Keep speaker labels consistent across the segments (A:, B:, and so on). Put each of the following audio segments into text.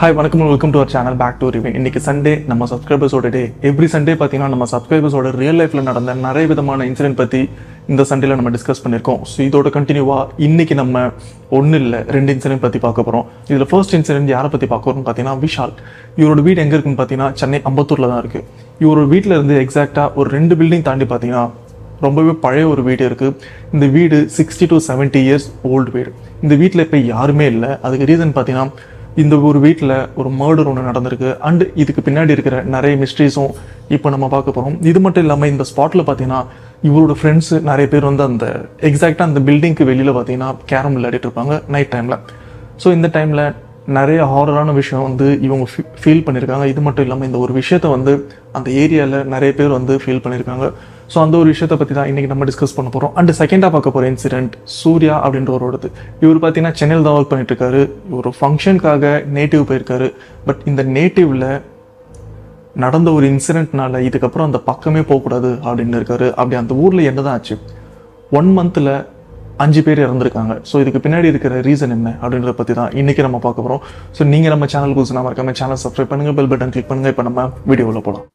A: hi வணக்கம் welcome to our channel back to ரிவின் இன்னைக்கு சண்டே நம்ம சப்ஸ்கிரைபர்ஸோட டே எவ்ரி சண்டே பார்த்தீங்கன்னா நம்ம சப்ஸ்கிரைபர்ஸோட ரியல் லைஃப்ல நடந்த நிறைய விதமான இன்சிடென்ட் பத்தி இந்த சண்டேல நம்ம டிஸ்கஸ் பண்ணியிருக்கோம் ஸோ இதோட கண்டினியூவா இன்னைக்கு நம்ம ஒன்றும் இல்லை ரெண்டு இன்சிடென்ட் பத்தி பார்க்க போறோம் இதுல ஃபர்ஸ்ட் இன்சிடென்ட் யாரை பத்தி பார்க்க போறோம்னு பார்த்தீங்கன்னா விஷால் இவரோட வீடு எங்க இருக்குன்னு பார்த்தீங்கன்னா சென்னை அம்பத்தூர்ல தான் இருக்கு இவரோட வீட்டில இருந்து எக்ஸாக்டா ஒரு ரெண்டு பில்டிங் தாண்டி பார்த்தீங்கன்னா ரொம்பவே பழைய ஒரு வீடு இருக்கு இந்த வீடு சிக்ஸ்டி டு 70 இயர்ஸ் ஓல்டு வீடு இந்த வீட்டில் இப்போ யாருமே இல்லை அதுக்கு ரீசன் பார்த்தீங்கன்னா இந்த ஒரு வீட்டில் ஒரு மர்டர் ஒன்று நடந்திருக்கு அண்ட் இதுக்கு பின்னாடி இருக்கிற நிறைய மிஸ்ட்ரிஸும் இப்போ நம்ம பார்க்க போகிறோம் இது மட்டும் இல்லாமல் இந்த ஸ்பாட்டில் பார்த்தீங்கன்னா இவரோட ஃப்ரெண்ட்ஸ் நிறைய பேர் வந்து அந்த எக்ஸாக்டாக அந்த பில்டிங்க்கு வெளியில் பார்த்தீங்கன்னா கேரம் விளையாடிட்டு இருப்பாங்க நைட் டைமில் ஸோ இந்த டைமில் நிறைய ஹாரரான விஷயம் வந்து இவங்க ஃபீல் பண்ணியிருக்காங்க இது மட்டும் இல்லாமல் இந்த ஒரு விஷயத்த வந்து அந்த ஏரியாவில் நிறைய பேர் வந்து ஃபீல் பண்ணியிருக்காங்க ஸோ அந்த ஒரு விஷயத்தை பற்றி தான் இன்றைக்கி நம்ம டிஸ்கஸ் பண்ண போகிறோம் அண்ட் செகண்டாக பார்க்க போகிற இன்சிடென்ட் சூர்யா அப்படின்றவரோடது இவர் பார்த்தீங்கன்னா சென்னையில் தான் ஒர்க் பண்ணிட்டு இருக்காரு ஒரு ஃபங்க்ஷனுக்காக நேட்டிவ் போயிருக்காரு பட் இந்த நேட்டிவ்ல நடந்த ஒரு இன்சிடென்ட்னால இதுக்கப்புறம் அந்த பக்கமே போகக்கூடாது அப்படின்னு இருக்காரு அப்படி அந்த ஊரில் என்னதான் ஆச்சு ஒன் மந்த்தில் அஞ்சு பேர் இறந்துருக்காங்க ஸோ இதுக்கு பின்னாடி இருக்கிற ரீசன் என்ன அப்படின்றத பற்றி தான் இன்றைக்கி நம்ம பார்க்க போகிறோம் ஸோ நீங்கள் நம்ம சேனல் புதுசு மறக்காம சேனல் சப்ஸ்கிரைப் பண்ணுங்கள் பெல் பட்டன் கிளிக் பண்ணுங்கள் இப்போ நம்ம வீடியோவில் போகலாம்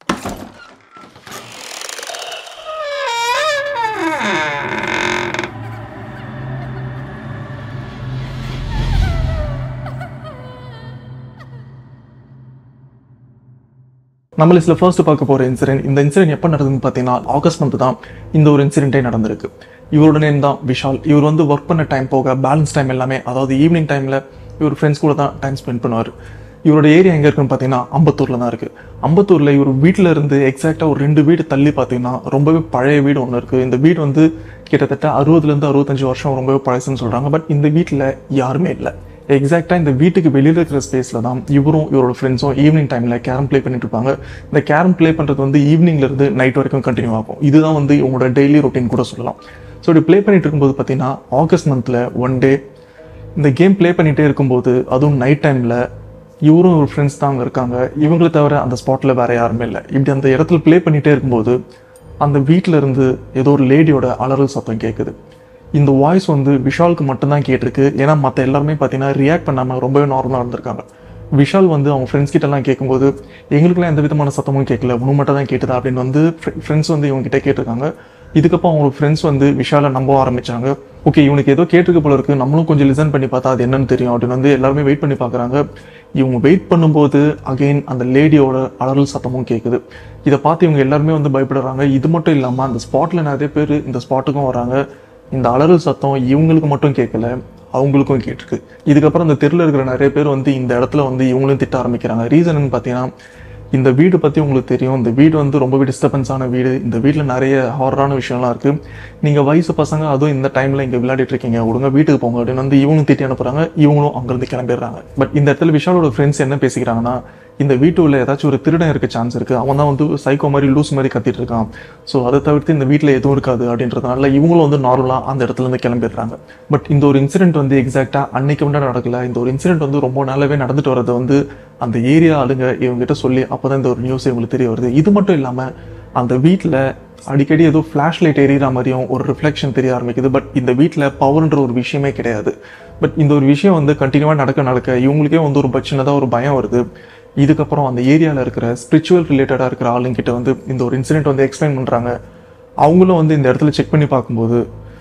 A: நம்ம லிஸ்ட்ல ஃபர்ஸ்ட் பார்க்க போற இன்சிடென்ட் இந்த இன்சிடென்ட் எப்போ நடந்ததுன்னு பார்த்தீங்கன்னா ஆகஸ்ட் மந்த் தான் இந்த ஒரு இன்சிடென்ட்டே நடந்திருக்கு இவரோட நேம் தான் விஷால் இவர் வந்து ஒர்க் பண்ண டைம் போக பேலன்ஸ் டைம் எல்லாமே அதாவது ஈவினிங் டைம்ல இவர் ஃப்ரெண்ட்ஸ் கூட தான் டைம் ஸ்பெண்ட் பண்ணுவார் இவரோட ஏரியா எங்க இருக்குன்னு பார்த்தீங்கன்னா அம்பத்தூர்ல தான் இருக்கு அம்பத்தூர்ல இவர் வீட்டில இருந்து எக்ஸாக்டா ஒரு ரெண்டு வீடு தள்ளி பார்த்தீங்கன்னா ரொம்பவே பழைய வீடு ஒன்று இருக்கு இந்த வீடு வந்து கிட்டத்தட்ட அறுபதுல இருந்து அறுபத்தஞ்சு வருஷம் ரொம்பவே பழசுன்னு சொல்றாங்க பட் இந்த வீட்டில் யாருமே இல்லை எக்ஸாக்டா இந்த வீட்டுக்கு வெளியில இருக்கிற ஸ்பேஸ்ல தான் இவரும் இவரோட ஃப்ரெண்ட்ஸும் ஈவினிங் டைம்ல கேரம் ப்ளே பண்ணிட்டு இருப்பாங்க இந்த கேரம் ப்ளே பண்றது வந்து ஈவினிங்ல இருந்து நைட் வரைக்கும் கண்டினியூ ஆகும் இதுதான் வந்து இவங்களோட டெய்லி ரொட்டீன் கூட சொல்லலாம் ஸோ இப்படி ப்ளே பண்ணிட்டு இருக்கும்போது பார்த்தீங்கன்னா ஆகஸ்ட் மந்த்ல ஒன் டே இந்த கேம் ப்ளே பண்ணிட்டே இருக்கும்போது அதுவும் நைட் டைம்ல இவரும் ஒரு ஃப்ரெண்ட்ஸ் தான் அங்கே இருக்காங்க இவங்களை தவிர அந்த ஸ்பாட்ல வேற யாருமே இல்லை இப்படி அந்த இடத்துல ப்ளே பண்ணிட்டே இருக்கும்போது அந்த வீட்டில இருந்து ஏதோ ஒரு லேடியோட அலறல் சத்தம் கேட்குது இந்த வாய்ஸ் வந்து விஷாலுக்கு மட்டும்தான் கேட்டிருக்கு ஏன்னா மற்ற எல்லாருமே பார்த்தீங்கன்னா ரியாக்ட் பண்ணாமல் ரொம்பவே நார்மலாக இருந்திருக்காங்க விஷால் வந்து அவங்க ஃப்ரெண்ட்ஸ் கிட்டலாம் கேட்கும்போது எங்களுக்குலாம் எந்த விதமான சத்தமும் கேட்கல உனக்கு மட்டும் தான் கேட்டுதா அப்படின்னு வந்து ஃப்ரெண்ட்ஸ் வந்து இவங்க கிட்ட கேட்டிருக்காங்க இதுக்கப்புறம் அவங்க ஃப்ரெண்ட்ஸ் வந்து விஷாலை நம்ப ஆரம்பிச்சாங்க ஓகே இவனுக்கு ஏதோ கேட்டிருக்க போல இருக்கு நம்மளும் கொஞ்சம் லிசன் பண்ணி பார்த்தா அது என்னன்னு தெரியும் அப்படின்னு வந்து எல்லாருமே வெயிட் பண்ணி பார்க்குறாங்க இவங்க வெயிட் பண்ணும்போது அகைன் அந்த லேடியோட அலறல் சத்தமும் கேட்குது இதை பார்த்து இவங்க எல்லாருமே வந்து பயப்படுறாங்க இது மட்டும் இல்லாமல் அந்த ஸ்பாட்டில் நிறைய பேர் இந்த ஸ்பாட்டுக்கும் வராங்க இந்த அலறல் சத்தம் இவங்களுக்கு மட்டும் கேட்கல அவங்களுக்கும் கேட்டிருக்கு இதுக்கப்புறம் இந்த தெருவில் இருக்கிற நிறைய பேர் வந்து இந்த இடத்துல வந்து இவங்களும் திட்ட ஆரம்பிக்கிறாங்க ரீசன் பார்த்தீங்கன்னா இந்த வீடு பற்றி உங்களுக்கு தெரியும் இந்த வீடு வந்து ரொம்பவே டிஸ்டர்பன்ஸான வீடு இந்த வீட்டில் நிறைய ஹாரரான விஷயம்லாம் இருக்குது நீங்கள் வயசு பசங்க அதுவும் இந்த டைமில் இங்கே விளையாடிட்டு இருக்கீங்க விடுங்க வீட்டுக்கு போங்க அப்படின்னு வந்து இவங்களும் திட்டி அனுப்புறாங்க இவங்களும் அங்கேருந்து கிளம்பிடுறாங்க பட் இந்த இடத்துல விஷாலோட ஃப்ரெண்ட்ஸ் என்ன பேசிக்கிறாங்கன்னா இந்த வீட்டுல ஏதாச்சும் ஒரு திருடன் இருக்க சான்ஸ் இருக்கு அவன் தான் வந்து சைக்கோ மாதிரி லூஸ் மாதிரி கத்திட்டு இருக்கான் ஸோ அதை தவிர்த்து இந்த வீட்டில் எதுவும் இருக்காது அப்படின்றதுனால இவங்களும் வந்து நார்மலாக அந்த இடத்துல இருந்து கிளம்பிடுறாங்க பட் இந்த ஒரு இன்சிடென்ட் வந்து எக்ஸாக்டா அன்னைக்கு மட்டும் நடக்கல இந்த ஒரு இன்சிடென்ட் வந்து ரொம்ப நாளாவே நடந்துட்டு வரது வந்து அந்த ஏரியா ஆளுங்க இவங்க கிட்ட சொல்லி அப்பதான் இந்த ஒரு நியூஸ் இவங்களுக்கு தெரிய வருது இது மட்டும் இல்லாம அந்த வீட்டில் அடிக்கடி ஏதோ ஃப்ளாஷ் லைட் எரியற மாதிரியும் ஒரு ரிஃப்ளெக்ஷன் தெரிய ஆரம்பிக்குது பட் இந்த வீட்டில் பவர்ன்ற ஒரு விஷயமே கிடையாது பட் இந்த ஒரு விஷயம் வந்து கண்டினியூவாக நடக்க நடக்க இவங்களுக்கே வந்து ஒரு சின்னதாக ஒரு பயம் வருது இதுக்கப்புறம் அந்த ஏரியாவில் இருக்கிற ஸ்பிரிச்சுவல் ரிலேட்டடாக இருக்கிற ஆளுங்கிட்ட வந்து இந்த ஒரு இன்சிடென்ட் வந்து எக்ஸ்பிளைன் பண்ணுறாங்க அவங்களும் வந்து இந்த இடத்துல செக் பண்ணி பார்க்கும்போது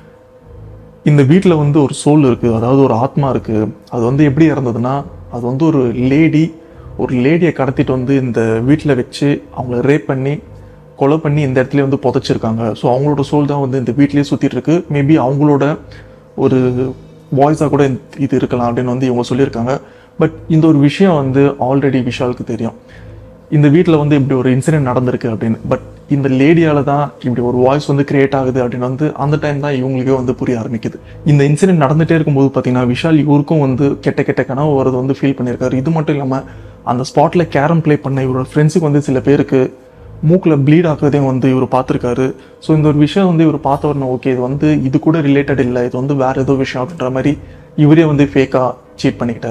A: இந்த வீட்டில் வந்து ஒரு சோல் இருக்குது அதாவது ஒரு ஆத்மா இருக்குது அது வந்து எப்படி இறந்ததுன்னா அது வந்து ஒரு லேடி ஒரு லேடியை கடத்திட்டு வந்து இந்த வீட்டில் வச்சு அவங்கள ரேப் பண்ணி கொலை பண்ணி இந்த இடத்துல வந்து புதைச்சிருக்காங்க ஸோ அவங்களோட சோல் தான் வந்து இந்த வீட்லேயே சுற்றிட்டு இருக்கு மேபி அவங்களோட ஒரு வாய்ஸாக கூட இது இருக்கலாம் அப்படின்னு வந்து இவங்க சொல்லியிருக்காங்க பட் இந்த ஒரு விஷயம் வந்து ஆல்ரெடி விஷாலுக்கு தெரியும் இந்த வீட்டில் வந்து இப்படி ஒரு இன்சிடென்ட் நடந்திருக்கு அப்படின்னு பட் இந்த லேடியால தான் இப்படி ஒரு வாய்ஸ் வந்து கிரியேட் ஆகுது அப்படின்னு வந்து அந்த டைம் தான் இவங்களுக்கே வந்து புரிய ஆரம்பிக்குது இந்த இன்சிடென்ட் நடந்துட்டே இருக்கும்போது பார்த்தீங்கன்னா விஷால் இவருக்கும் வந்து கெட்ட கெட்ட கனவு வரது வந்து ஃபீல் பண்ணியிருக்காரு இது மட்டும் இல்லாமல் அந்த ஸ்பாட்ல கேரம் ப்ளே பண்ண இவரோட ஃப்ரெண்ட்ஸுக்கு வந்து சில பேருக்கு மூக்கில் ப்ளீட் ஆகுறதையும் வந்து இவர் பார்த்துருக்காரு ஸோ இந்த ஒரு விஷயம் வந்து இவர் பார்த்தவொடனே ஓகே இது வந்து இது கூட ரிலேட்டட் இல்லை இது வந்து வேற ஏதோ விஷயம் அப்படின்ற மாதிரி இவரே வந்து ஃபேக்காக சீட் பண்ணிக்கிட்டாரு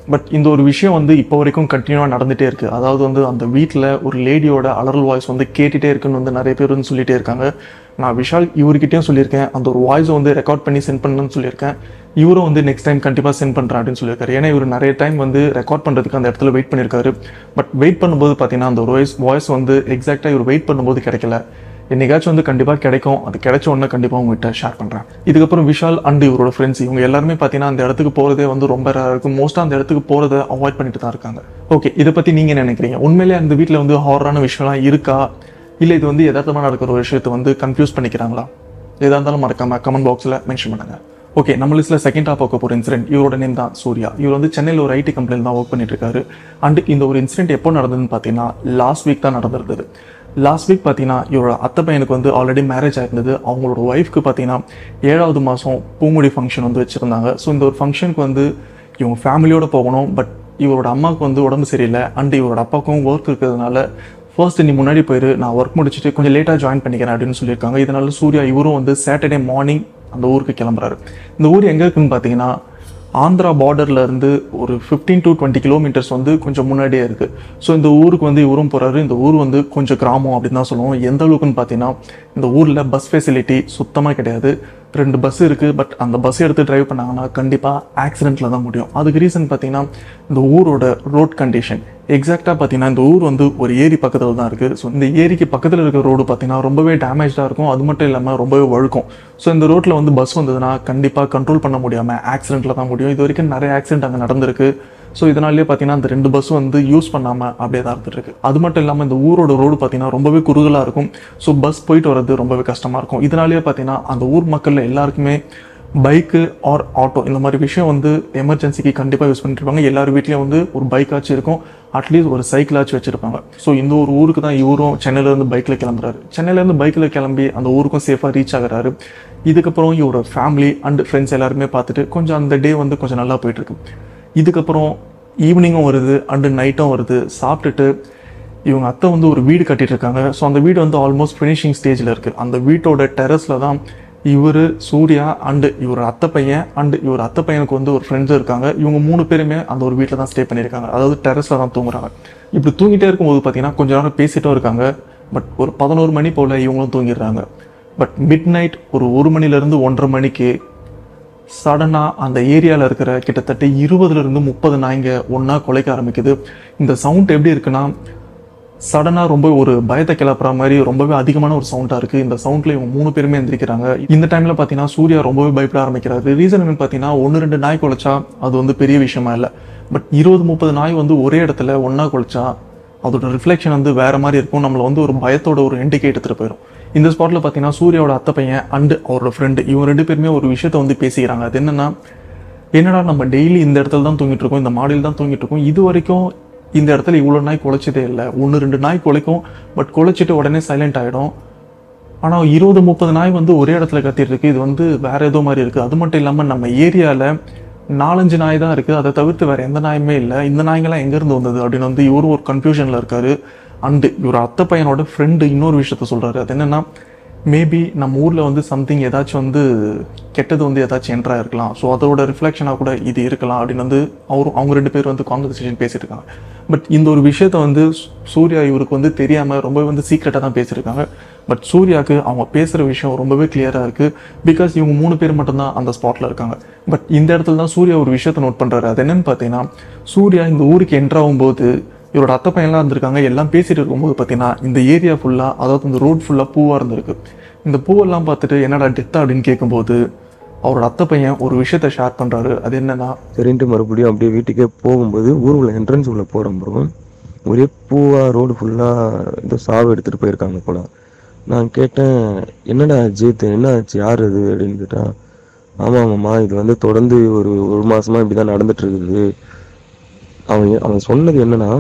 A: பட் இந்த ஒரு விஷயம் வந்து இப்போ வரைக்கும் கண்டினியூவாக நடந்துகிட்டே இருக்குது அதாவது வந்து அந்த வீட்டில் ஒரு லேடியோட அலறல் வாய்ஸ் வந்து கேட்டுகிட்டே இருக்குன்னு வந்து நிறைய பேர் வந்து சொல்லிகிட்டே இருக்காங்க நான் விஷால் இவர்கிட்டயும் சொல்லியிருக்கேன் அந்த ஒரு வாய்ஸை வந்து ரெக்கார்ட் பண்ணி சென்ட் பண்ணணும்னு சொல்லியிருக்கேன் இவரும் வந்து நெக்ஸ்ட் டைம் கண்டிப்பாக சென்ட் பண்ணுறேன் அப்படின்னு சொல்லியிருக்காரு ஏன்னா இவர் நிறைய டைம் வந்து ரெக்கார்ட் பண்ணுறதுக்கு அந்த இடத்துல வெயிட் பண்ணியிருக்காரு பட் வெயிட் பண்ணும்போது பார்த்தீங்கன்னா அந்த ஒரு வாய்ஸ் வாய்ஸ் வந்து எக்ஸாக்டாக இவர் வெயிட் பண்ணும்போது கிடைக்கல என்னைக்காச்சும் வந்து கண்டிப்பாக கிடைக்கும் அது கிடைச்ச உடனே கண்டிப்பாக உங்ககிட்ட ஷேர் பண்ணுறேன் இதுக்கப்புறம் விஷால் அண்ட் இவரோட ஃப்ரெண்ட்ஸ் இவங்க எல்லாருமே பார்த்தீங்கன்னா அந்த இடத்துக்கு போகிறதே வந்து ரொம்ப ரேராக இருக்கும் மோஸ்ட்டாக அந்த இடத்துக்கு போகிறத அவாய்ட் பண்ணிட்டு தான் இருக்காங்க ஓகே இதை பற்றி நீங்கள் என்ன நினைக்கிறீங்க உண்மையிலேயே அந்த வீட்டில் வந்து ஹாரரான விஷயம்லாம் இருக்கா இல்லை இது வந்து யதார்த்தமாக நடக்கிற ஒரு விஷயத்தை வந்து கன்ஃபியூஸ் பண்ணிக்கிறாங்களா எதாக இருந்தாலும் மறக்காம கமெண்ட் பாக்ஸில் மென்ஷன் பண்ணுங்க ஓகே நம்ம லிஸ்ட்டில் செகண்ட் டாப் பார்க்க போகிற இன்சிடென்ட் இவரோட நேம் தான் சூர்யா இவர் வந்து சென்னையில் ஒரு ஐடி கம்பெனியில் தான் ஒர்க் பண்ணிட்டு இருக்காரு அண்ட் இந்த ஒரு இன்சிடென்ட் எப்போ நடந்ததுன்னு பார்த்தீங்கன்னா லாஸ்ட் வீக் தான் நடந்திருந்தது லாஸ்ட் வீக் பார்த்தீங்கன்னா இவரோட அத்தை பையனுக்கு வந்து ஆல்ரெடி மேரேஜ் ஆயிருந்தது அவங்களோட ஒய்ஃப்க்கு பார்த்தீங்கன்னா ஏழாவது மாதம் பூமுடி ஃபங்க்ஷன் வந்து வச்சுருந்தாங்க ஸோ இந்த ஒரு ஃபங்க்ஷனுக்கு வந்து இவங்க ஃபேமிலியோட போகணும் பட் இவரோட அம்மாவுக்கு வந்து உடம்பு சரியில்லை அண்ட் இவரோட அப்பாவுக்கும் ஒர்க் இருக்கிறதுனால ஃபர்ஸ்ட் நீ முன்னாடி போயிரு நான் ஒர்க் முடிச்சுட்டு கொஞ்சம் லேட்டாக ஜாயின் பண்ணிக்கிறேன் அப்படின்னு சொல்லியிருக்காங்க இதனால சூர்யா இவரும் வந்து சாட்டர்டே மார்னிங் அந்த ஊருக்கு கிளம்புறாரு இந்த ஊர் எங்கே இருக்குன்னு பார்த்தீங்கன்னா ஆந்திரா பார்டர்ல இருந்து ஒரு 15 டு டுவெண்ட்டி கிலோமீட்டர்ஸ் வந்து கொஞ்சம் முன்னாடியே இருக்கு ஸோ இந்த ஊருக்கு வந்து இவரும் போறாரு இந்த ஊர் வந்து கொஞ்சம் கிராமம் அப்படின்னு தான் சொல்லுவோம் எந்த அளவுக்குன்னு பார்த்தீங்கன்னா இந்த ஊர்ல பஸ் ஃபெசிலிட்டி சுத்தமாக கிடையாது ரெண்டு பஸ் இருக்கு பட் அந்த பஸ் எடுத்து டிரைவ் பண்ணாங்கன்னா கண்டிப்பாக ஆக்சிடென்ட்ல தான் முடியும் அதுக்கு ரீசன் பார்த்தீங்கன்னா இந்த ஊரோட ரோட் கண்டிஷன் எக்ஸாக்டாக பார்த்தீங்கன்னா இந்த ஊர் வந்து ஒரு ஏரி பக்கத்தில் தான் இருக்குது ஸோ இந்த ஏரிக்கு பக்கத்தில் இருக்கிற ரோடு பார்த்தீங்கன்னா ரொம்பவே டேமேஜாக இருக்கும் அது மட்டும் இல்லாமல் ரொம்பவே வழுக்கும் ஸோ இந்த ரோட்டில் வந்து பஸ் வந்ததுன்னா கண்டிப்பாக கண்ட்ரோல் பண்ண முடியாமல் ஆக்சிடென்ட்டில் தான் முடியும் இது வரைக்கும் நிறைய ஆக்சிடென்ட் அங்கே நடந்திருக்கு ஸோ இதனாலேயே பார்த்தீங்கன்னா அந்த ரெண்டு பஸ் வந்து யூஸ் பண்ணாமல் அப்படியே தான் இருந்துட்டு இருக்கு அது மட்டும் இல்லாமல் இந்த ஊரோட ரோடு பார்த்தீங்கன்னா ரொம்பவே குறுகலாக இருக்கும் ஸோ பஸ் போயிட்டு வர்றது ரொம்பவே கஷ்டமாக இருக்கும் இதனாலேயே பார்த்தீங்கன்னா அந்த ஊர் மக்கள் எல்லாருக்குமே பைக்கு ஆர் ஆட்டோ இந்த மாதிரி விஷயம் வந்து எமர்ஜென்சிக்கு கண்டிப்பாக யூஸ் பண்ணிட்டு இருப்பாங்க எல்லார் வீட்லேயும் வந்து ஒரு பைக்காச்சும் இருக்கும் அட்லீஸ்ட் ஒரு சைக்கிளாச்சும் வச்சிருப்பாங்க ஸோ இந்த ஒரு ஊருக்கு தான் இவரும் சென்னையிலேருந்து பைக்கில் கிளம்புறாரு சென்னையிலேருந்து பைக்கில் கிளம்பி அந்த ஊருக்கும் சேஃபாக ரீச் ஆகுறாரு இதுக்கப்புறம் இவரோட ஃபேமிலி அண்ட் ஃப்ரெண்ட்ஸ் எல்லாருமே பார்த்துட்டு கொஞ்சம் அந்த டே வந்து கொஞ்சம் நல்லா போயிட்டு இருக்கு இதுக்கப்புறம் ஈவினிங்கும் வருது அண்டு நைட்டும் வருது சாப்பிட்டுட்டு இவங்க அத்தை வந்து ஒரு வீடு கட்டிட்டு இருக்காங்க ஸோ அந்த வீடு வந்து ஆல்மோஸ்ட் ஃபினிஷிங் ஸ்டேஜில் இருக்குது அந்த வீட்டோட டெரஸில் தான் இவர் சூர்யா அண்டு இவர் அத்தை பையன் அண்டு இவர் அத்தை பையனுக்கு வந்து ஒரு ஃப்ரெண்ட்ஸ் இருக்காங்க இவங்க மூணு பேருமே அந்த ஒரு வீட்டில் தான் ஸ்டே பண்ணியிருக்காங்க அதாவது டெரஸில் தான் தூங்குறாங்க இப்படி தூங்கிட்டே இருக்கும்போது பார்த்தீங்கன்னா கொஞ்ச நேரம் பேசிட்டும் இருக்காங்க பட் ஒரு பதினோரு மணி போல் இவங்களும் தூங்கிடுறாங்க பட் மிட் நைட் ஒரு ஒரு மணிலேருந்து ஒன்றரை மணிக்கு சடனாக அந்த ஏரியாவில் இருக்கிற கிட்டத்தட்ட இருபதுலேருந்து முப்பது நாய்ங்க ஒன்றா குலைக்க ஆரம்பிக்குது இந்த சவுண்ட் எப்படி இருக்குன்னா சடனாக ரொம்ப ஒரு பயத்தை கிளப்புற மாதிரி ரொம்பவே அதிகமான ஒரு சவுண்டாக இருக்குது இந்த சவுண்டில் இவங்க மூணு பேருமே எந்திரிக்கிறாங்க இந்த டைமில் பார்த்தீங்கன்னா சூர்யா ரொம்பவே பயப்பட ஆரம்பிக்கிறாரு ரீசன் என்னன்னு பார்த்தீங்கன்னா ஒன்று ரெண்டு நாய் குலைச்சா அது வந்து பெரிய விஷயமா இல்லை பட் இருபது முப்பது நாய் வந்து ஒரே இடத்துல ஒன்றா குலைச்சா அதோட ரிஃப்ளெக்ஷன் வந்து வேற மாதிரி இருக்கும் நம்மளை வந்து ஒரு பயத்தோட ஒரு இண்டிகேட் எடுத்துகிட்டு போயிடும் இந்த ஸ்பாட்டில் பார்த்தீங்கன்னா சூர்யாவோட அத்தை பையன் அண்டு அவரோட ஃப்ரெண்டு இவங்க ரெண்டு பேருமே ஒரு விஷயத்த வந்து பேசிக்கிறாங்க அது என்னன்னா என்னடா நம்ம டெய்லி இந்த இடத்துல தான் தூங்கிட்டு இருக்கோம் இந்த மாடியில் தான் தூங்கிட்டு இருக்கோம் இது வரைக்கும் இந்த இடத்துல இவ்வளோ நாய் குலைச்சதே இல்லை ஒன்று ரெண்டு நாய் குலைக்கும் பட் குலைச்சிட்டு உடனே சைலண்ட் ஆகிடும் ஆனால் இருபது முப்பது நாய் வந்து ஒரே இடத்துல கத்திட்டு இருக்கு இது வந்து வேற ஏதோ மாதிரி இருக்குது அது மட்டும் இல்லாமல் நம்ம ஏரியாவில் நாலஞ்சு நாய் தான் இருக்குது அதை தவிர்த்து வேற எந்த நாயுமே இல்லை இந்த நாய்ங்கெல்லாம் எங்கேருந்து வந்தது அப்படின்னு வந்து இவரும் ஒரு கன்ஃபியூஷனில் இருக்காரு அண்டு இவர் அத்தை பையனோட ஃப்ரெண்டு இன்னொரு விஷயத்த சொல்கிறாரு அது என்னென்னா மேபி நம்ம ஊரில் வந்து சம்திங் ஏதாச்சும் வந்து கெட்டது வந்து ஏதாச்சும் என்ட்ராக இருக்கலாம் ஸோ அதோட ரிஃப்ளெக்ஷனாக கூட இது இருக்கலாம் அப்படின்னு வந்து அவரும் அவங்க ரெண்டு பேர் வந்து கான்வர்சேஷன் பேசிட்டு இருக்காங்க பட் இந்த ஒரு விஷயத்த வந்து சூ- சூர்யா இவருக்கு வந்து தெரியாமல் ரொம்பவே வந்து சீக்கிரட்டாக தான் பேசியிருக்காங்க பட் சூர்யாவுக்கு அவங்க பேசுகிற விஷயம் ரொம்பவே கிளியராக இருக்குது பிகாஸ் இவங்க மூணு பேர் மட்டும்தான் அந்த ஸ்பாட்டில் இருக்காங்க பட் இந்த இடத்துல தான் சூர்யா ஒரு விஷயத்தை நோட் பண்ணுறாரு அது என்னன்னு பார்த்தீங்கன்னா சூர்யா இந்த ஊருக்கு என்ட்ரு ஆகும்போது இவரோட அத்தை பையன்லாம் இருந்திருக்காங்க எல்லாம் பேசிட்டு இருக்கும்போது பார்த்தீங்கன்னா இந்த ஏரியா ஃபுல்லாக அதாவது இந்த ரோட் ஃபுல்லாக பூவாக இருந்திருக்கு இந்த பூவெல்லாம் பார்த்துட்டு என்னடா டெத்தா அப்படின்னு கேட்கும்போது அவரோட அத்தை பையன் ஒரு விஷயத்த ஷேர் பண்ணுறாரு அது என்னன்னா
B: சரின்ட்டு மறுபடியும் அப்படியே வீட்டுக்கே போகும்போது ஊர் உள்ள என்ட்ரன்ஸ் உள்ள போகிறப்போ ஒரே பூவா ரோடு ஃபுல்லாக ஏதோ சாவு எடுத்துகிட்டு போயிருக்காங்க போல நான் கேட்டேன் என்னடா அஜித் என்ன ஆச்சு யார் அது அப்படின்னு கேட்டா ஆமாம் ஆமாம்மா இது வந்து தொடர்ந்து ஒரு ஒரு மாசமா இப்படி தான் நடந்துட்டு இருக்குது அவன் அவன் சொன்னது என்னன்னா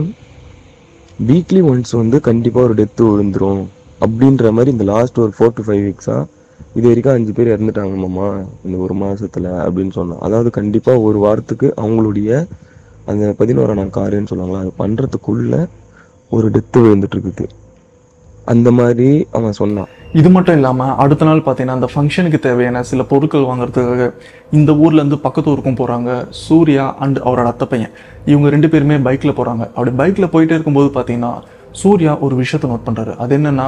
B: வீக்லி ஒன்ஸ் வந்து கண்டிப்பாக ஒரு டெத்து விழுந்துரும் அப்படின்ற மாதிரி இந்த லாஸ்ட் ஒரு ஃபோர் டு ஃபைவ் வீக்ஸாக இது வரைக்கும் அஞ்சு பேர் இறந்துட்டாங்க மாமா இந்த ஒரு மாசத்துல அப்படின்னு சொன்னான் அதாவது கண்டிப்பாக ஒரு வாரத்துக்கு அவங்களுடைய அந்த பதினோராம் காருன்னு சொல்லுவாங்களா அது பண்ணுறதுக்குள்ள ஒரு டெத்து விழுந்துட்டு இருக்குது அந்த மாதிரி அவன் சொன்னான்
A: இது மட்டும் இல்லாமல் அடுத்த நாள் பார்த்தீங்கன்னா அந்த ஃபங்க்ஷனுக்கு தேவையான சில பொருட்கள் வாங்குறதுக்காக இந்த ஊர்லேருந்து பக்கத்து ஊருக்கும் போகிறாங்க சூர்யா அண்ட் அவரோட அத்தை பையன் இவங்க ரெண்டு பேருமே பைக்கில் போகிறாங்க அப்படி பைக்கில் போயிட்டே இருக்கும்போது பார்த்தீங்கன்னா சூர்யா ஒரு விஷயத்தை நோட் பண்ணுறாரு அது என்னன்னா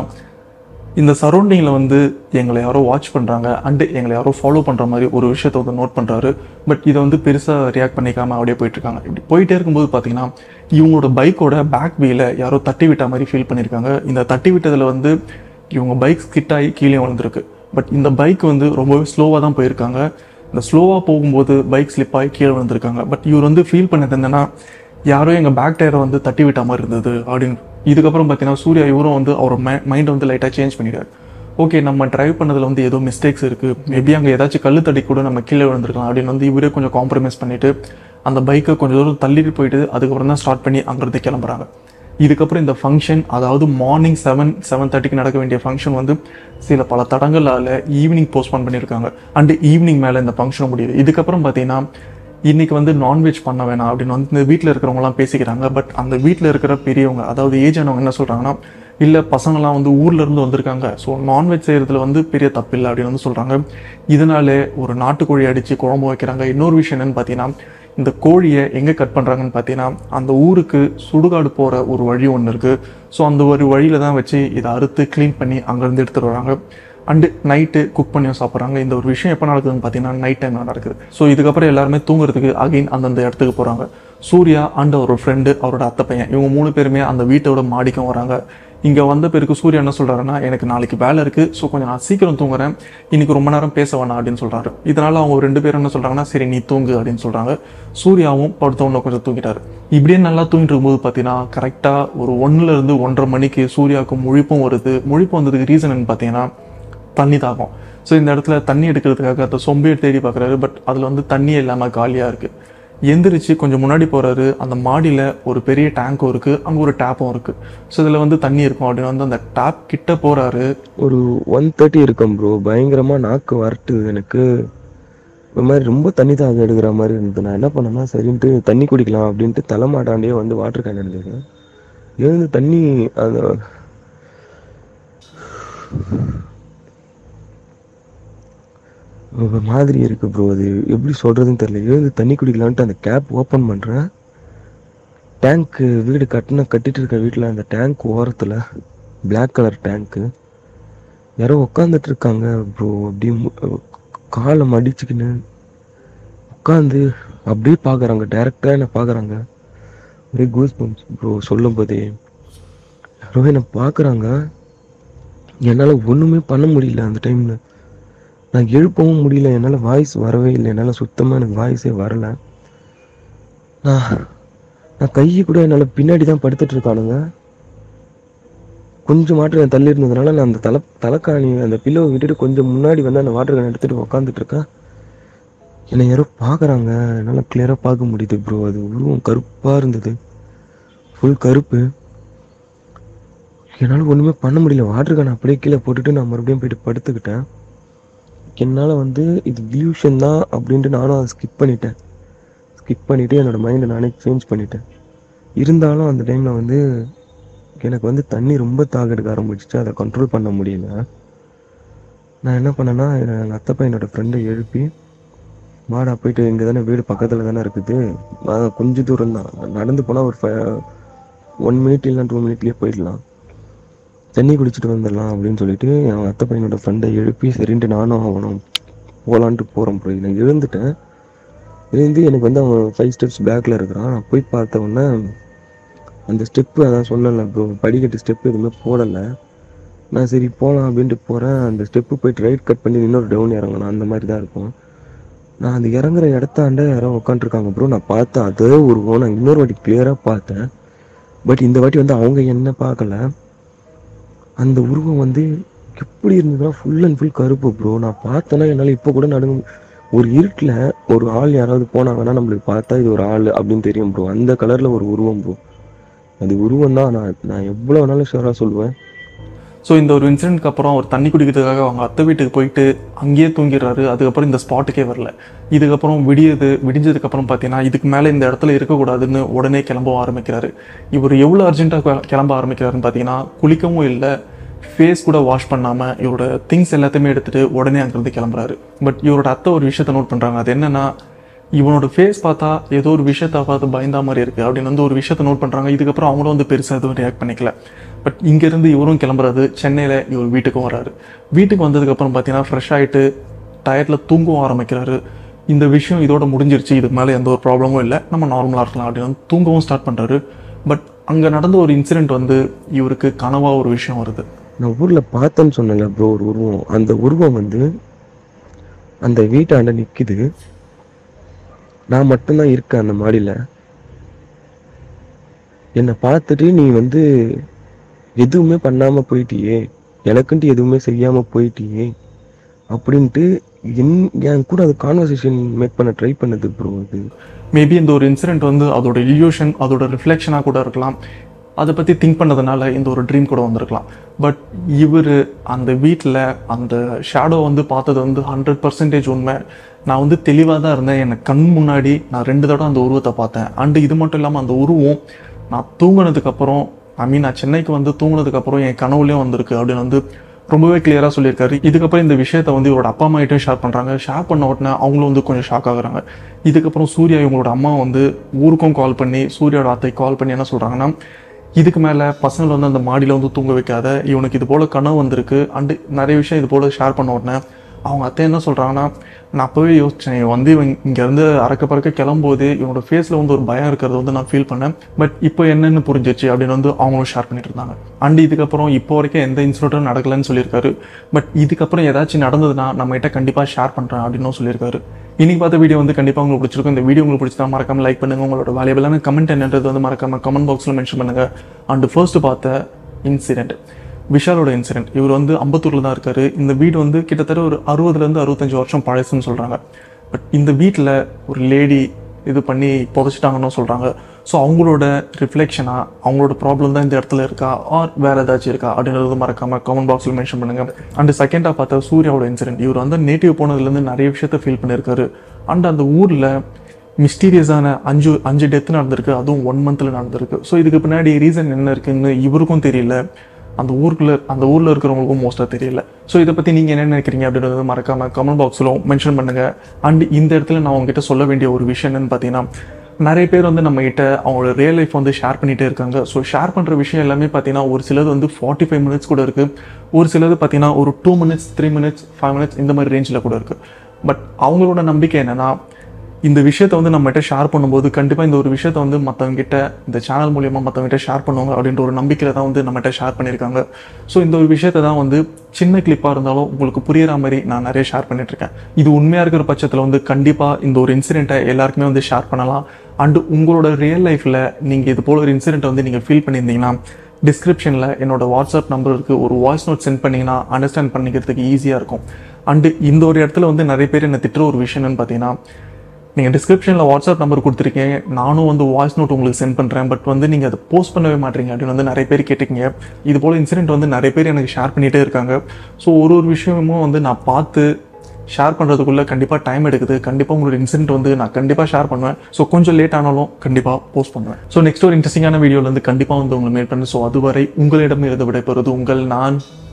A: இந்த சரௌண்டிங்கில் வந்து எங்களை யாரோ வாட்ச் பண்ணுறாங்க அண்டு எங்களை யாரோ ஃபாலோ பண்ணுற மாதிரி ஒரு விஷயத்தை வந்து நோட் பண்ணுறாரு பட் இதை வந்து பெருசாக ரியாக்ட் பண்ணிக்காம அப்படியே போயிட்டு இருக்காங்க இப்படி போயிட்டே இருக்கும்போது பார்த்தீங்கன்னா இவங்களோட பைக்கோட பேக் வீலை யாரோ தட்டி விட்ட மாதிரி ஃபீல் பண்ணியிருக்காங்க இந்த தட்டி விட்டதில் வந்து இவங்க பைக் ஸ்கிட் ஆகி கீழே விழுந்திருக்கு பட் இந்த பைக் வந்து ரொம்பவே ஸ்லோவாக தான் போயிருக்காங்க இந்த ஸ்லோவாக போகும்போது பைக் ஸ்லிப் ஆகி கீழே விழுந்திருக்காங்க பட் இவர் வந்து ஃபீல் பண்ணது என்னன்னா யாரோ எங்கள் பேக் டயரை வந்து தட்டி விட்ட மாதிரி இருந்தது அப்படின்னு இதுக்கப்புறம் பார்த்தீங்கன்னா சூர்யா இவரும் வந்து அவர் மைண்டை வந்து லைட்டாக சேஞ்ச் பண்ணிடுறாரு ஓகே நம்ம டிரைவ் பண்ணதில் வந்து ஏதோ மிஸ்டேக்ஸ் இருக்குது மேபி அங்கே ஏதாச்சும் கல்லு தடி கூட நம்ம கீழே விழுந்திருக்கலாம் அப்படின்னு வந்து இவரே கொஞ்சம் காம்ப்ரமைஸ் பண்ணிட்டு அந்த பைக்கை கொஞ்சம் தூரம் தள்ளிட்டு போயிட்டு அதுக்கப்புறம் தான் ஸ்டார்ட் பண்ணி அங்கேருந்து கிளம்புறாங்க இதுக்கப்புறம் இந்த ஃபங்க்ஷன் அதாவது மார்னிங் செவன் செவன் தேர்ட்டிக்கு நடக்க வேண்டிய ஃபங்க்ஷன் வந்து சில பல தடங்களால் ஈவினிங் போஸ்ட்பான் பண்ணியிருக்காங்க அண்டு ஈவினிங் மேலே இந்த ஃபங்க்ஷன் முடியுது இதுக்கப்புறம் பார்த்தீங்கன்னா இன்னைக்கு வந்து நான்வெஜ் பண்ண வேணாம் அப்படின்னு வந்து இந்த வீட்டில் இருக்கிறவங்கலாம் பேசிக்கிறாங்க பட் அந்த வீட்டில் இருக்கிற பெரியவங்க அதாவது ஏஜ் ஆனவங்க என்ன சொல்கிறாங்கன்னா இல்லை பசங்களாம் வந்து ஊர்ல இருந்து வந்திருக்காங்க ஸோ நான்வெஜ் செய்கிறதுல வந்து பெரிய தப்பு இல்லை அப்படின்னு வந்து சொல்கிறாங்க இதனாலே ஒரு நாட்டுக்கோழி அடித்து குழம்பு வைக்கிறாங்க இன்னொரு விஷயம் என்னன்னு பார்த்தீங்கன்னா இந்த கோழியை எங்கே கட் பண்ணுறாங்கன்னு பார்த்தீங்கன்னா அந்த ஊருக்கு சுடுகாடு போகிற ஒரு வழி ஒன்று இருக்குது ஸோ அந்த ஒரு வழியில் தான் வச்சு இதை அறுத்து க்ளீன் பண்ணி அங்கேருந்து எடுத்துகிட்டு வராங்க அண்டு நைட்டு குக் பண்ணியும் சாப்பிட்றாங்க இந்த ஒரு விஷயம் எப்போ நடக்குதுன்னு பார்த்தீங்கன்னா நைட் டைம் நடக்குது ஸோ இதுக்கப்புறம் எல்லாருமே தூங்குறதுக்கு அகைன் அந்தந்த இடத்துக்கு போகிறாங்க சூர்யா அண்ட் அவரோட ஃப்ரெண்டு அவரோட அத்தை பையன் இவங்க மூணு பேருமே அந்த வீட்டோட மாடிக்கும் வராங்க இங்கே வந்த பிறகு சூர்யா என்ன சொல்கிறாருன்னா எனக்கு நாளைக்கு வேலை இருக்குது ஸோ கொஞ்சம் நான் சீக்கிரம் தூங்குறேன் இன்னைக்கு ரொம்ப நேரம் பேச வேணாம் அப்படின்னு சொல்கிறாரு இதனால அவங்க ரெண்டு பேரும் என்ன சொல்கிறாங்கன்னா சரி நீ தூங்கு அப்படின்னு சொல்கிறாங்க சூர்யாவும் படுத்தவொன்னு கொஞ்சம் தூங்கிட்டாரு இப்படியே நல்லா தூங்கிட்டு இருக்கும்போது பார்த்தீங்கன்னா கரெக்டாக ஒரு ஒன்றுல இருந்து ஒன்றரை மணிக்கு சூர்யாவுக்கு முழிப்பும் வருது முழிப்பு வந்ததுக்கு ரீசன் பார்த்தீங்கன்னா தண்ணி தாகம் ஸோ இந்த இடத்துல தண்ணி எடுக்கிறதுக்காக அந்த சொம்பையை தேடி பார்க்குறாரு பட் அதில் வந்து தண்ணி இல்லாமல் காலியாக இருக்குது எந்திரிச்சு கொஞ்சம் முன்னாடி போகிறாரு அந்த மாடியில் ஒரு பெரிய டேங்க்கும் இருக்குது அங்கே ஒரு டேப்பும் இருக்குது ஸோ இதில் வந்து தண்ணி இருக்கும் அப்படின்னு வந்து அந்த டேப் கிட்ட போகிறாரு
B: ஒரு ஒன் தேர்ட்டி இருக்கும் ப்ரோ பயங்கரமா நாக்கு வரட்டுது எனக்கு ஒரு மாதிரி ரொம்ப தண்ணி தாக எடுக்கிற மாதிரி இருந்தது நான் என்ன பண்ணேன்னா சரின்ட்டு தண்ணி குடிக்கலாம் அப்படின்ட்டு தலைமாட்டாண்டே வந்து வாட்டர் கேன் எடுத்துக்கிறேன் எழுந்து தண்ணி அந்த ஒரு மாதிரி இருக்கு ப்ரோ அது எப்படி சொல்றதுன்னு தெரியல எழுந்து தண்ணி குடிக்கலான்ட்டு அந்த கேப் ஓப்பன் பண்றேன் டேங்க் வீடு கட்டின கட்டிட்டு இருக்க வீட்டில் அந்த டேங்க் ஓரத்தில் Black கலர் டேங்க்கு யாரோ உட்காந்துட்டு இருக்காங்க ப்ரோ அப்படியே மு- காலை மடிச்சுக்கின்னு உட்காந்து அப்படியே பார்க்குறாங்க டைரக்டாக என்ன பார்க்குறாங்க ஒரே கூஸ் பம்ப்ஸ் ப்ரோ சொல்லும் போதே யாரோ என்னை பார்க்குறாங்க என்னால் ஒன்றுமே பண்ண முடியல அந்த டைமில் நான் எழுப்பவும் முடியல என்னால் வாய்ஸ் வரவே இல்லை என்னால் சுத்தமாக எனக்கு வாய்ஸே வரல நான் நான் கையை கூட என்னால் பின்னாடி தான் படுத்துட்டு இருக்கானுங்க கொஞ்சம் மாற்றம் என் தள்ளி இருந்ததுனால நான் அந்த தலை தலைக்காணி அந்த பில்லோவை விட்டுட்டு கொஞ்சம் முன்னாடி வந்து அந்த வாட்டர் கேன் எடுத்துட்டு உட்காந்துட்டு இருக்கேன் என்னை யாரோ பார்க்குறாங்க என்னால் கிளியராக பார்க்க முடியுது ப்ரோ அது உருவம் கருப்பாக இருந்தது ஃபுல் கருப்பு என்னால் ஒன்றுமே பண்ண முடியல வாட்டர் கேன் அப்படியே கீழே போட்டுட்டு நான் மறுபடியும் போயிட்டு படுத்துக்கிட்டேன் என்னால் வந்து இது இல்யூஷன் தான் அப்படின்ட்டு நானும் அதை ஸ்கிப் பண்ணிட்டேன் ஸ்கிப் பண்ணிவிட்டு என்னோட மைண்டை நானே சேஞ்ச் பண்ணிட்டேன் இருந்தாலும் அந்த டைமில் வந்து எனக்கு வந்து தண்ணி ரொம்ப தாக எடுக்க ஆரம்பிச்சிச்சு அதை கண்ட்ரோல் பண்ண முடியல நான் என்ன பண்ணேன்னா எங்கள் அத்தை பையனோட ஃப்ரெண்டை எழுப்பி வாடா போயிட்டு இங்கே தானே வீடு பக்கத்தில் தானே இருக்குது வா, கொஞ்ச தூரம் தான் நடந்து போனால் ஒரு ஃபை ஒன் மினிட் இல்லை டூ மினிட்லேயே போயிடலாம் தண்ணி குடிச்சிட்டு வந்துடலாம் அப்படின்னு சொல்லிட்டு என் அத்தை பையனோட ஃப்ரெண்டை எழுப்பி சரின்ட்டு நானும் அவனும் போகலான்ட்டு போகிறோம் போய் நான் எழுந்துட்டேன் எழுந்து எனக்கு வந்து அவன் ஃபைவ் ஸ்டெப்ஸ் பேக்கில் இருக்கிறான் நான் போய் பார்த்த உடனே அந்த ஸ்டெப்பு அதான் சொன்னல ப்ரோ படிக்கட்டு ஸ்டெப்பு எதுவுமே போடலை நான் சரி போகலாம் அப்படின்ட்டு போகிறேன் அந்த ஸ்டெப்பு போயிட்டு ரைட் கட் பண்ணி இன்னொரு டவுன் இறங்கணும் அந்த மாதிரி தான் இருக்கும் நான் அந்த இறங்குற இடத்தாண்ட யாரோ உட்காந்துருக்காங்க ப்ரோ நான் பார்த்தேன் அதே உருவம் நான் இன்னொரு வாட்டி கிளியராக பார்த்தேன் பட் இந்த வாட்டி வந்து அவங்க என்ன பார்க்கல அந்த உருவம் வந்து எப்படி இருந்ததுன்னா ஃபுல் அண்ட் ஃபுல் கருப்பு ப்ரோ நான் பார்த்தேன்னா என்னால் இப்போ கூட நடுங்க ஒரு இருட்டில் ஒரு ஆள் யாராவது போனாங்கன்னா நம்மளுக்கு பார்த்தா இது ஒரு ஆள் அப்படின்னு தெரியும் ப்ரோ அந்த கலரில் ஒரு உருவம் ப்ரோ அது உருவம் தான் நான் நான் எவ்வளோ வேணாலும் ஷுவராக சொல்லுவேன்
A: ஸோ இந்த ஒரு இன்சிடென்ட்க்கு அப்புறம் அவர் தண்ணி குடிக்கிறதுக்காக அவங்க அத்தை வீட்டுக்கு போயிட்டு அங்கேயே தூங்கிடுறாரு அதுக்கப்புறம் இந்த ஸ்பாட்டுக்கே வரல இதுக்கப்புறம் விடியது விடிஞ்சதுக்கப்புறம் பார்த்தீங்கன்னா இதுக்கு மேலே இந்த இடத்துல இருக்கக்கூடாதுன்னு உடனே கிளம்ப ஆரம்பிக்கிறாரு இவர் எவ்வளோ அர்ஜென்ட்டாக கிளம்ப ஆரம்பிக்கிறாருன்னு பார்த்தீங்கன்னா குளிக்கவும் இல்லை ஃபேஸ் கூட வாஷ் பண்ணாமல் இவரோட திங்ஸ் எல்லாத்தையுமே எடுத்துட்டு உடனே அங்கேருந்து கிளம்புறாரு பட் இவரோட அத்தை ஒரு விஷயத்த நோட் பண்ணுறாங்க அது என்னன்னா இவனோட ஃபேஸ் பார்த்தா ஏதோ ஒரு விஷயத்த பார்த்து பயந்தா மாதிரி இருக்குது அப்படின்னு வந்து ஒரு விஷயத்த நோட் பண்ணுறாங்க இதுக்கப்புறம் அவங்களும் வந்து பெருசாக எதுவும் ரியாக்ட் பண்ணிக்கல பட் இங்கேருந்து இவரும் கிளம்புறது சென்னையில் இவர் வீட்டுக்கும் வராரு வீட்டுக்கு வந்ததுக்கப்புறம் பார்த்தீங்கன்னா ஃப்ரெஷ் ஆகிட்டு டயர்டில் தூங்கவும் ஆரம்பிக்கிறாரு இந்த விஷயம் இதோட முடிஞ்சிருச்சு இதுக்கு மேலே எந்த ஒரு ப்ராப்ளமும் இல்லை நம்ம நார்மலாக இருக்கலாம் அப்படின்னு வந்து தூங்கவும் ஸ்டார்ட் பண்ணுறாரு பட் அங்கே நடந்த ஒரு இன்சிடென்ட் வந்து இவருக்கு கனவாக ஒரு விஷயம் வருது
B: நான் ஊர்ல பார்த்தேன்னு சொன்னேன்ல ப்ரோ ஒரு உருவம் அந்த உருவம் வந்து அந்த வீட்டாண்ட நிக்குது நான் மட்டும்தான் இருக்கேன் அந்த மாடியில என்னை பார்த்துட்டு நீ வந்து எதுவுமே பண்ணாம போயிட்டியே எனக்குன்ட்டு எதுவுமே செய்யாம போயிட்டியே அப்படின்ட்டு என் என் கூட அது கான்வர்சேஷன் மேக் பண்ண ட்ரை பண்ணுது ப்ரோ அது
A: மேபி இந்த ஒரு இன்சிடென்ட் வந்து அதோட இல்யூஷன் அதோட ரிஃப்ளெக்ஷனாக கூட இருக்கலாம் அதை பற்றி திங்க் பண்ணதுனால இந்த ஒரு ட்ரீம் கூட வந்திருக்கலாம் பட் இவர் அந்த வீட்டில் அந்த ஷேடோ வந்து பார்த்தது வந்து ஹண்ட்ரட் பர்சன்டேஜ் உண்மை நான் வந்து தெளிவாக தான் இருந்தேன் எனக்கு கண் முன்னாடி நான் ரெண்டு தடவை அந்த உருவத்தை பார்த்தேன் அண்டு இது மட்டும் இல்லாமல் அந்த உருவம் நான் தூங்குனதுக்கப்புறம் ஐ மீன் நான் சென்னைக்கு வந்து தூங்குனதுக்கப்புறம் என் கனவுலேயும் வந்திருக்கு அப்படின்னு வந்து ரொம்பவே கிளியராக சொல்லியிருக்காரு இதுக்கப்புறம் இந்த விஷயத்தை வந்து இவரோட அப்பா அம்மா கிட்டயும் ஷேர் பண்ணுறாங்க ஷேர் பண்ண உடனே அவங்களும் வந்து கொஞ்சம் ஷாக் ஆகுறாங்க இதுக்கப்புறம் சூர்யா இவங்களோட அம்மா வந்து ஊருக்கும் கால் பண்ணி சூர்யாவோட அத்தை கால் பண்ணி என்ன சொல்கிறாங்கன்னா இதுக்கு மேலே பசங்களை வந்து அந்த மாடியில் வந்து தூங்க வைக்காத இவனுக்கு இது போல் கனவு வந்திருக்கு அண்டு நிறைய விஷயம் இது போல் ஷேர் பண்ண உடனே அவங்க அத்தை என்ன சொல்கிறாங்கன்னா நான் அப்போவே யோசித்தேன் இவன் வந்து இவன் இங்கேருந்து அறக்க பறக்க கிளம்போது இவனோட ஃபேஸில் வந்து ஒரு பயம் இருக்கிறத வந்து நான் ஃபீல் பண்ணேன் பட் இப்போ என்னன்னு புரிஞ்சிச்சு அப்படின்னு வந்து அவங்களும் ஷேர் பண்ணிட்டு இருந்தாங்க அண்ட் இதுக்கப்புறம் இப்போ வரைக்கும் எந்த இன்சிடென்ட்டும் நடக்கலைன்னு சொல்லியிருக்காரு பட் இதுக்கப்புறம் ஏதாச்சும் நடந்ததுன்னா நம்ம கிட்ட கண்டிப்பாக ஷேர் பண்ணுறேன் அப்படின்னும் சொல்லியிருக்காரு இன்னைக்கு பார்த்த வீடியோ வந்து கண்டிப்பாக உங்களுக்கு பிடிச்சிருக்கும் இந்த வீடியோ உங்களுக்கு பிடிச்சா மறக்காம லைக் பண்ணுங்க உங்களோட வேலையபிளான கமெண்ட் என்னன்றது வந்து மறக்காம கமெண்ட் பாக்ஸில் மென்ஷன் பண்ணுங்க அண்ட் ஃபர்ஸ்ட் பார்த்த இன்சிடென்ட் விஷாலோட இன்சிடென்ட் இவர் வந்து அம்பத்தூரில் தான் இருக்காரு இந்த வீடு வந்து கிட்டத்தட்ட ஒரு அறுபதுலேருந்து அறுபத்தஞ்சு வருஷம் பழசுன்னு சொல்கிறாங்க பட் இந்த வீட்டில் ஒரு லேடி இது பண்ணி புதைச்சிட்டாங்கன்னு சொல்கிறாங்க ஸோ அவங்களோட ரிஃப்ளெக்ஷனாக அவங்களோட ப்ராப்ளம் தான் இந்த இடத்துல இருக்கா ஆர் வேறு ஏதாச்சும் இருக்கா அப்படின்றது மறக்காமல் கமெண்ட் பாக்ஸில் மென்ஷன் பண்ணுங்க அண்ட் செகண்டாக பார்த்தா சூர்யாவோட இன்சிடென்ட் இவர் வந்து நேட்டிவ் போனதுலேருந்து நிறைய விஷயத்த ஃபீல் பண்ணியிருக்காரு அண்ட் அந்த ஊரில் மிஸ்டீரியஸான அஞ்சு அஞ்சு டெத் நடந்திருக்கு அதுவும் ஒன் மந்த்தில் நடந்திருக்கு ஸோ இதுக்கு பின்னாடி ரீசன் என்ன இருக்குன்னு இவருக்கும் தெரியல அந்த ஊருக்குள்ள அந்த ஊரில் இருக்கிறவங்களுக்கும் மோஸ்ட்டாக தெரியல ஸோ இதை பற்றி நீங்கள் என்ன நினைக்கிறீங்க அப்படின்றது மறக்காம கமெண்ட் பாக்ஸில் மென்ஷன் பண்ணுங்க அண்ட் இந்த இடத்துல நான் உங்ககிட்ட சொல்ல வேண்டிய ஒரு விஷயம் என்னன்னு பார்த்தீங்கன்னா நிறைய பேர் வந்து நம்ம கிட்ட அவங்களோட ரியல் லைஃப் வந்து ஷேர் பண்ணிட்டே இருக்காங்க ஸோ ஷேர் பண்ணுற விஷயம் எல்லாமே பார்த்தீங்கன்னா ஒரு சிலது வந்து ஃபார்ட்டி ஃபைவ் மினிட்ஸ் கூட இருக்குது ஒரு சிலது பார்த்தீங்கன்னா ஒரு two minutes three minutes five minutes இந்த மாதிரி ரேஞ்சில் கூட இருக்குது பட் அவங்களோட நம்பிக்கை என்னன்னா இந்த விஷயத்தை வந்து நம்மகிட்ட ஷேர் பண்ணும்போது கண்டிப்பாக இந்த ஒரு விஷயத்த வந்து மற்றவங்க கிட்ட இந்த சேனல் மூலியமாக மற்றவங்க கிட்ட ஷேர் பண்ணுவாங்க அப்படின்ற ஒரு நம்பிக்கையில் தான் வந்து நம்மகிட்ட ஷேர் பண்ணியிருக்காங்க ஸோ இந்த ஒரு விஷயத்தை தான் வந்து சின்ன கிளிப்பாக இருந்தாலும் உங்களுக்கு புரியுற மாதிரி நான் நிறைய ஷேர் பண்ணிட்டு இருக்கேன் இது உண்மையாக இருக்கிற பட்சத்தில் வந்து கண்டிப்பாக இந்த ஒரு இன்சிடென்ட்டை எல்லாருக்குமே வந்து ஷேர் பண்ணலாம் அண்டு உங்களோட ரியல் லைஃப்பில் நீங்கள் இது போல ஒரு இன்சிடென்ட்டை வந்து நீங்கள் ஃபீல் பண்ணியிருந்தீங்கன்னா டிஸ்கிரிப்ஷனில் என்னோட வாட்ஸ்அப் நம்பர் இருக்குது ஒரு வாய்ஸ் நோட் சென்ட் பண்ணிங்கன்னா அண்டர்ஸ்டாண்ட் பண்ணிக்கிறதுக்கு ஈஸியாக இருக்கும் அண்டு இந்த ஒரு இடத்துல வந்து நிறைய பேர் என்ன திட்டுற ஒரு விஷயம் என்னன்னு பார்த்தீங்கன்னா நீங்கள் டிஸ்கிரிப்ஷனில் வாட்ஸ்அப் நம்பர் கொடுத்துருக்கீங்க நானும் வந்து வாய்ஸ் நோட் உங்களுக்கு சென்ட் பண்ணுறேன் பட் வந்து நீங்கள் அதை போஸ்ட் பண்ணவே மாட்டீங்க அப்படின்னு வந்து நிறைய பேர் கேட்டிருக்கீங்க இது போல் இன்சிடென்ட் வந்து நிறைய பேர் எனக்கு ஷேர் பண்ணிகிட்டே இருக்காங்க ஸோ ஒரு ஒரு விஷயமும் வந்து நான் பார்த்து ஷேர் பண்ணுறதுக்குள்ளே கண்டிப்பாக டைம் எடுக்குது கண்டிப்பாக உங்களோட இன்சிடென்ட் வந்து நான் கண்டிப்பாக ஷேர் பண்ணுவேன் ஸோ கொஞ்சம் லேட் ஆனாலும் கண்டிப்பாக போஸ்ட் பண்ணுவேன் ஸோ நெக்ஸ்ட் ஒரு இன்ட்ரெஸ்டிங்கான வீடியோவில் வந்து கண்டிப்பாக வந்து உங்களை மேட் பண்ணு ஸோ அதுவரை உங்களிடம் இருந்து விடைபெறுவது உங்கள் நான்